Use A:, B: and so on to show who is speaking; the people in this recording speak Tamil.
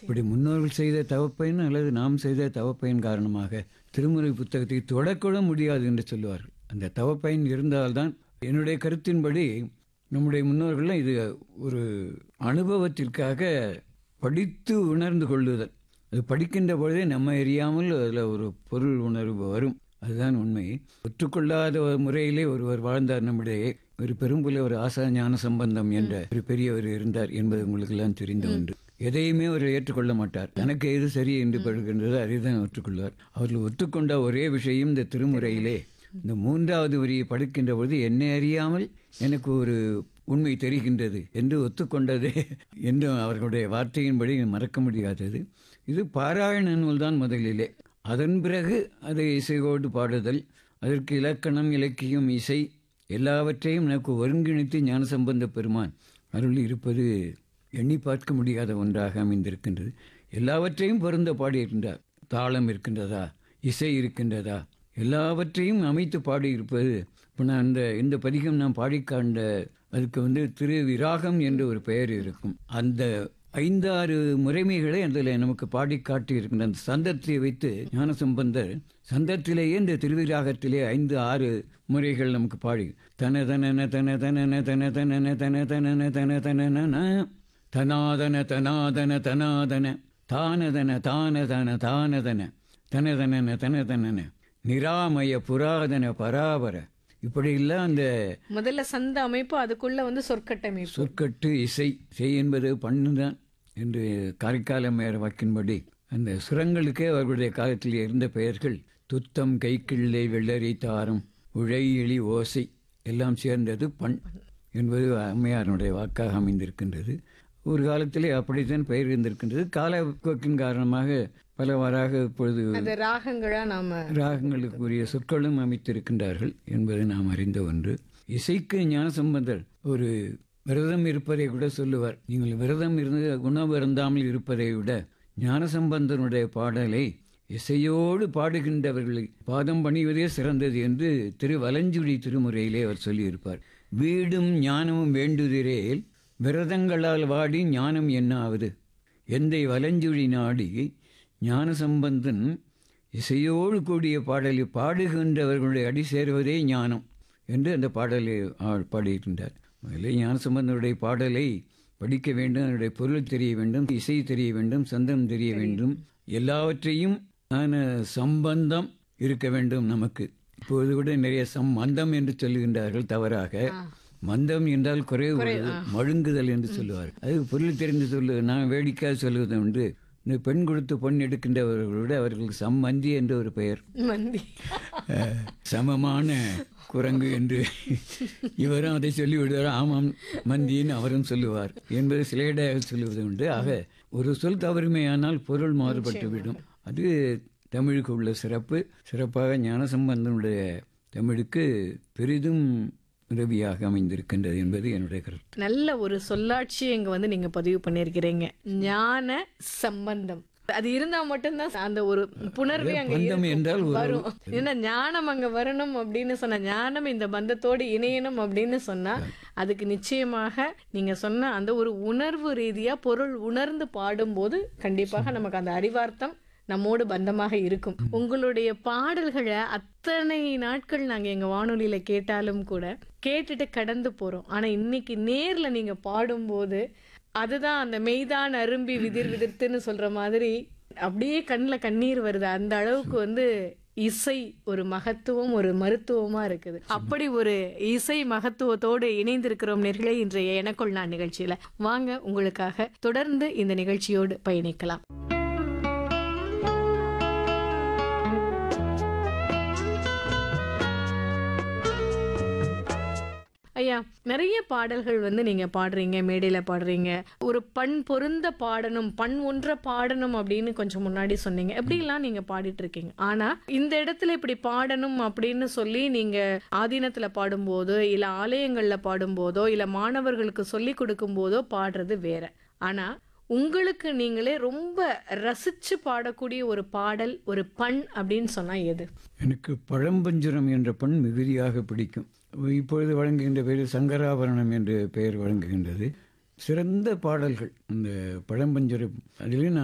A: இப்படி முன்னோர்கள் செய்த தவப்பயன் அல்லது நாம் செய்த தவப்பயன் காரணமாக திருமுறை புத்தகத்தை தொடக்கூட முடியாது என்று சொல்லுவார்கள் அந்த தவப்பயன் இருந்தால்தான் என்னுடைய கருத்தின்படி நம்முடைய முன்னோர்கள்லாம் இது ஒரு அனுபவத்திற்காக படித்து உணர்ந்து கொள்ளுதல் அது படிக்கின்ற பொழுதே நம்ம எரியாமல் அதில் ஒரு பொருள் உணர்வு வரும் அதுதான் உண்மை ஒற்றுக்கொள்ளாத ஒரு முறையிலே ஒருவர் வாழ்ந்தார் நம்முடைய ஒரு பெரும்புல ஒரு ஆசா ஞான சம்பந்தம் என்ற ஒரு பெரியவர் இருந்தார் என்பது உங்களுக்கு எல்லாம் தெரிந்த ஒன்று எதையுமே அவர் ஏற்றுக்கொள்ள மாட்டார் தனக்கு எது சரி என்று படுகின்றதோ அதை தான் ஒற்றுக்கொள்வார் அவர்கள் ஒற்றுக்கொண்ட ஒரே விஷயம் இந்த திருமுறையிலே இந்த மூன்றாவது வரியை படிக்கின்ற பொழுது என்னை அறியாமல் எனக்கு ஒரு உண்மை தெரிகின்றது என்று ஒத்துக்கொண்டதே என்று அவர்களுடைய வார்த்தையின்படி மறக்க முடியாதது இது பாராயண நூல் தான் முதலிலே அதன் பிறகு அதை இசையோடு பாடுதல் அதற்கு இலக்கணம் இலக்கியம் இசை எல்லாவற்றையும் எனக்கு ஒருங்கிணைத்து ஞானசம்பந்த பெருமான் அருள் இருப்பது எண்ணி பார்க்க முடியாத ஒன்றாக அமைந்திருக்கின்றது எல்லாவற்றையும் பொருந்த பாடியிருக்கின்றார் தாளம் இருக்கின்றதா இசை இருக்கின்றதா எல்லாவற்றையும் அமைத்து பாடியிருப்பது இப்போ நான் இந்த இந்த பதிகம் நான் பாடிக்காண்ட அதுக்கு வந்து திரு விராகம் என்று ஒரு பெயர் இருக்கும் அந்த ஐந்தாறு முறைமைகளை அதில் நமக்கு பாடி காட்டி இருக்கின்ற அந்த சந்தத்தை வைத்து ஞானசம்பந்தர் சந்தத்திலேயே இந்த திருவிராகத்திலே ஐந்து ஆறு முறைகள் நமக்கு பாடி தன தனன தன தனன தன தனன தன தனன தன தனன தனாதன தனாதன தனாதன தானதன தானதன தானதன தனதனன தனதனன நிராமய புராதன பராபர இப்படி இல்லை அந்த
B: முதல்ல சந்த அமைப்பு அதுக்குள்ள வந்து சொற்கட்டமைப்பு
A: சொற்கட்டு இசை செய் என்பது பண்ணுதான் என்று காரைக்கால மேற வாக்கின்படி அந்த சுரங்களுக்கே அவர்களுடைய காலத்தில் இருந்த பெயர்கள் துத்தம் கைக்கிள்ளை வெள்ளரி தாரம் உழை எளி ஓசை எல்லாம் சேர்ந்தது பண் என்பது அம்மையாருடைய வாக்காக அமைந்திருக்கின்றது ஒரு காலத்திலே அப்படித்தான் பெயர் இருந்திருக்கின்றது காலப்போக்கின் காரணமாக பலவாறாக இப்பொழுது
B: அந்த ராகங்களா நாம
A: ராகங்களுக்குரிய சொற்களும் அமைத்திருக்கின்றார்கள் என்பது நாம் அறிந்த ஒன்று இசைக்கு ஞானசம்பந்தர் ஒரு விரதம் இருப்பதை கூட சொல்லுவார் நீங்கள் விரதம் இருந்து உணவு இருந்தாமல் இருப்பதை விட ஞானசம்பந்தனுடைய பாடலை இசையோடு பாடுகின்றவர்களை பாதம் பணிவதே சிறந்தது என்று திரு வலஞ்சுழி திருமுறையிலே அவர் சொல்லியிருப்பார் வீடும் ஞானமும் வேண்டுதிரேல் விரதங்களால் வாடி ஞானம் என்ன ஆவது எந்தை வலஞ்சுழி நாடி ஞானசம்பந்தன் இசையோடு கூடிய பாடலை பாடுகின்றவர்களுடைய அடி சேர்வதே ஞானம் என்று அந்த பாடலை ஆள் பாடியிருக்கின்றார் முதலில் ஞானசம்பந்தனுடைய பாடலை படிக்க வேண்டும் அதனுடைய பொருள் தெரிய வேண்டும் இசை தெரிய வேண்டும் சந்தம் தெரிய வேண்டும் எல்லாவற்றையும் ஆன சம்பந்தம் இருக்க வேண்டும் நமக்கு இப்போது கூட நிறைய சம்பந்தம் என்று சொல்லுகின்றார்கள் தவறாக மந்தம் என்றால் குறைவு மழுங்குதல் என்று சொல்லுவார் அது பொருள் தெரிந்து சொல்லு நான் வேடிக்கையாக சொல்லுவது உண்டு இந்த பெண் கொடுத்து பொன் எடுக்கின்றவர்களோட அவர்களுக்கு சம்மந்தி என்ற ஒரு பெயர்
B: மந்தி
A: அஹ், சமமான குரங்கு என்று இவரும் அதை சொல்லி விடுவார் ஆமாம் மந்தின்னு அவரும் சொல்லுவார் என்பது சிலையடையாக சொல்லுவது உண்டு ஆக ஒரு சொல் தவறுமையானால் பொருள் மாறுபட்டு விடும் அது தமிழுக்கு உள்ள சிறப்பு சிறப்பாக ஞானசம்பந்தனுடைய தமிழுக்கு பெரிதும் உதவியாக அமைந்திருக்கின்றது என்பது என்னுடைய கருத்து
B: நல்ல ஒரு சொல்லாட்சி இங்க வந்து நீங்க பதிவு பண்ணிருக்கிறீங்க ஞான சம்பந்தம் அது இருந்தா மட்டும்தான் அந்த ஒரு புணர்வே அங்க
A: பந்தம்
B: இருக்கும்.
A: என்றால் ஒரு-
B: வரும் ஏன்னா ஞானம் அங்க வரணும் அப்படின்னு சொன்ன ஞானம் இந்த பந்தத்தோடு இணையணும் அப்படின்னு சொன்னா அதுக்கு நிச்சயமாக நீங்க சொன்ன அந்த ஒரு உணர்வு ரீதியா பொருள் உணர்ந்து பாடும்போது கண்டிப்பாக நமக்கு அந்த அறிவார்த்தம் நம்மோடு பந்தமாக இருக்கும் உங்களுடைய பாடல்களை அத்தனை நாட்கள் நாங்க எங்க வானொலியில கேட்டாலும் கூட கேட்டுட்டு கடந்து போறோம் ஆனா இன்னைக்கு நேர்ல நீங்க பாடும்போது அதுதான் அந்த மெய்தான் அரும்பி விதிர் விதிர்த்துன்னு சொல்ற மாதிரி அப்படியே கண்ணில் கண்ணீர் வருது அந்த அளவுக்கு வந்து இசை ஒரு மகத்துவம் ஒரு மருத்துவமா இருக்குது அப்படி ஒரு இசை மகத்துவத்தோடு இணைந்திருக்கிறோம் நேர்களே இன்றைய எனக்குள் நான் நிகழ்ச்சியில வாங்க உங்களுக்காக தொடர்ந்து இந்த நிகழ்ச்சியோடு பயணிக்கலாம் ஐயா நிறைய பாடல்கள் வந்து நீங்க பாடுறீங்க மேடையில பாடுறீங்க ஒரு பண் பொருந்த பாடணும் பண் ஒன்ற பாடணும் அப்படின்னு கொஞ்சம் முன்னாடி சொன்னீங்க எப்படிலாம் நீங்க பாடிட்டு இருக்கீங்க ஆனா இந்த இடத்துல இப்படி பாடணும் அப்படின்னு சொல்லி நீங்க ஆதீனத்துல பாடும்போதோ இல்ல ஆலயங்கள்ல பாடும்போதோ இல்ல மாணவர்களுக்கு சொல்லி கொடுக்கும் போதோ பாடுறது வேற ஆனா உங்களுக்கு நீங்களே ரொம்ப ரசிச்சு பாடக்கூடிய ஒரு பாடல் ஒரு பண் அப்படின்னு சொன்னா எது
A: எனக்கு பழம்பஞ்சுரம் என்ற பண் மிகுதியாக பிடிக்கும் இப்பொழுது வழங்குகின்ற பெயர் சங்கராபரணம் என்று பெயர் வழங்குகின்றது சிறந்த பாடல்கள் அந்த பழம்பஞ்சுரம் அதிலே நான்